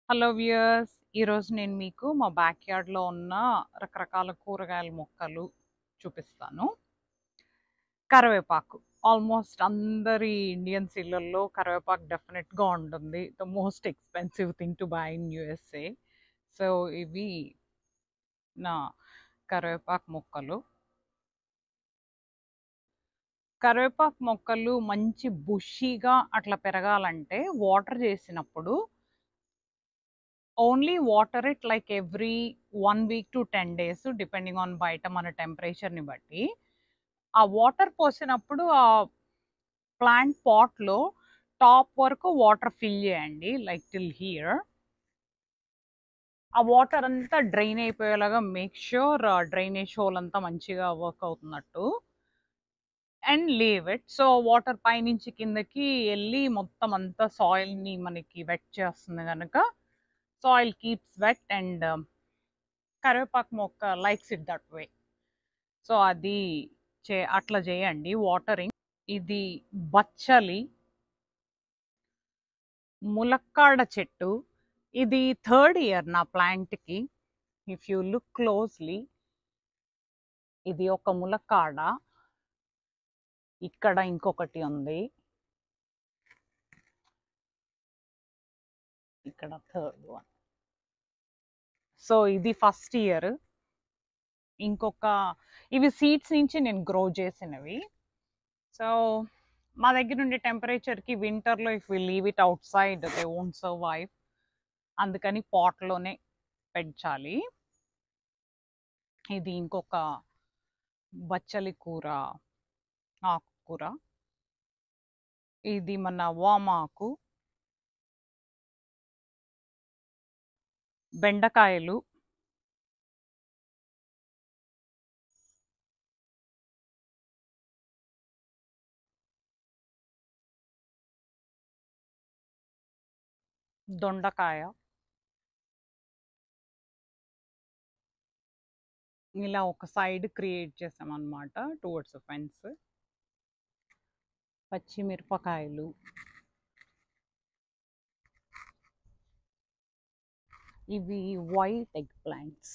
hello viewers ఈరోజు నేను మీకు మా బ్యాక్ యార్డ్లో ఉన్న రకరకాల కూరగాయల మొక్కలు చూపిస్తాను కరివేపాకు ఆల్మోస్ట్ అందరి ఇండియన్స్ ఇళ్ళల్లో కరివేపాకు డెఫినెట్గా ఉంటుంది the most expensive thing to buy in USA so ఇవి నా కరివేపాకు మొక్కలు కరివేపాకు మొక్కలు మంచి బుషీగా అట్లా పెరగాలంటే వాటర్ చేసినప్పుడు only water it like every one week to ten days depending on బయట మన టెంపరేచర్ని బట్టి ఆ వాటర్ పోసినప్పుడు ఆ ప్లాంట్ పాట్లో టాప్ వరకు వాటర్ ఫిల్ చేయండి లైక్ టిల్ హియర్ ఆ వాటర్ అంతా డ్రైన్ అయిపోయేలాగా మేక్ ష్యూర్ డ్రైనేజ్ హోల్ అంతా మంచిగా వర్క్ అవుతున్నట్టు and leave it so water పైనుంచి కిందకి వెళ్ళి మొత్తం అంతా సాయిల్ని మనకి వెట్ చేస్తుంది కనుక సాయిల్ కీప్స్ వెట్ అండ్ కరివేపాకు మొక్క likes it that way so అది చే అట్లా చేయండి వాటరింగ్ ఇది బచ్చలి ములక్కాడ చెట్టు ఇది థర్డ్ ఇయర్ నా ప్లాంట్కి ఇఫ్ యూ లుక్ క్లోజ్లీ ఇది ఒక ములక్కాడ ఇక్కడ ఇంకొకటి ఉంది ఇక్కడ థర్డ్ వన్ సో ఇది ఫస్ట్ ఇయర్ ఇంకొక ఇవి సీడ్స్ నుంచి నేను గ్రో చేసినవి సో మా దగ్గర ఉండే టెంపరేచర్కి వింటర్లో if we leave it outside they won't survive అందుకని పాట్లోనే పెంచాలి ఇది ఇంకొక బచ్చలి కూర ఆకుకూర ఇది మన వామాకు బెండకాయలు దొండకాయ ఇలా ఒక సైడ్ క్రియేట్ చేసామన్నమాట టువర్డ్స్ ఫెన్స్ పచ్చిమిరపకాయలు ఇవి వైట్ ఎగ్ ప్లాంట్స్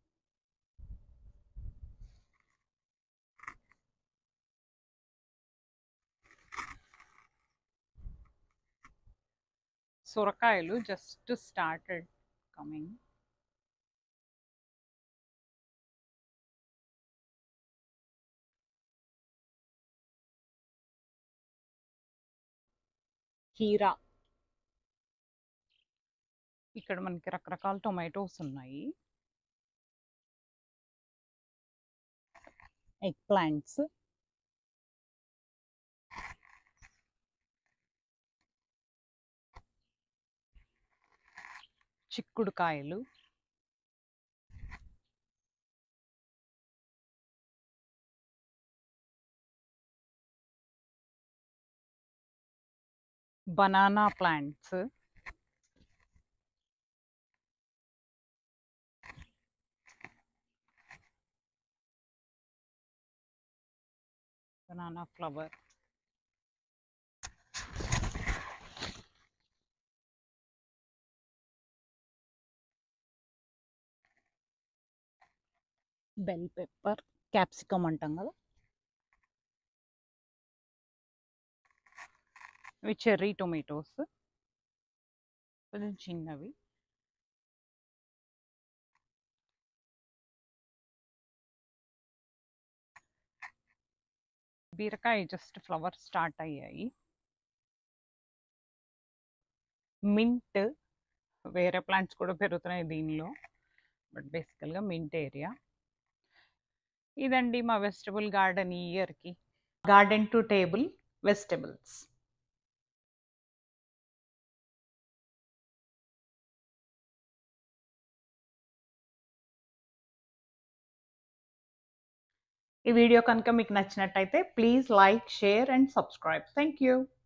సొరకాయలు జస్ట్ స్టార్టెడ్ కమింగ్ కీరా ఇక్కడ మనకి రకరకాల టొమాటోస్ ఉన్నాయి ఎగ్ ప్లాంట్స్ చిక్కుడుకాయలు banana plants banana flower bell pepper capsicum అంటాం కదా ఇవి చెర్రీ టొమాటోస్ కొంచెం చిన్నవి బీరకాయ జస్ట్ ఫ్లవర్ స్టార్ట్ అయ్యాయి మింట్ వేరే ప్లాంట్స్ కూడా పెరుగుతున్నాయి దీనిలో బట్ బేసికల్గా మింట్ ఏరియా ఇదండి మా వెజిటబుల్ గార్డెన్ ఈ ఇయర్కి గార్డెన్ టు టేబుల్ వెజిటబుల్స్ ఈ వీడియో కనుక మీకు నచ్చినట్టయితే please like share and subscribe thank you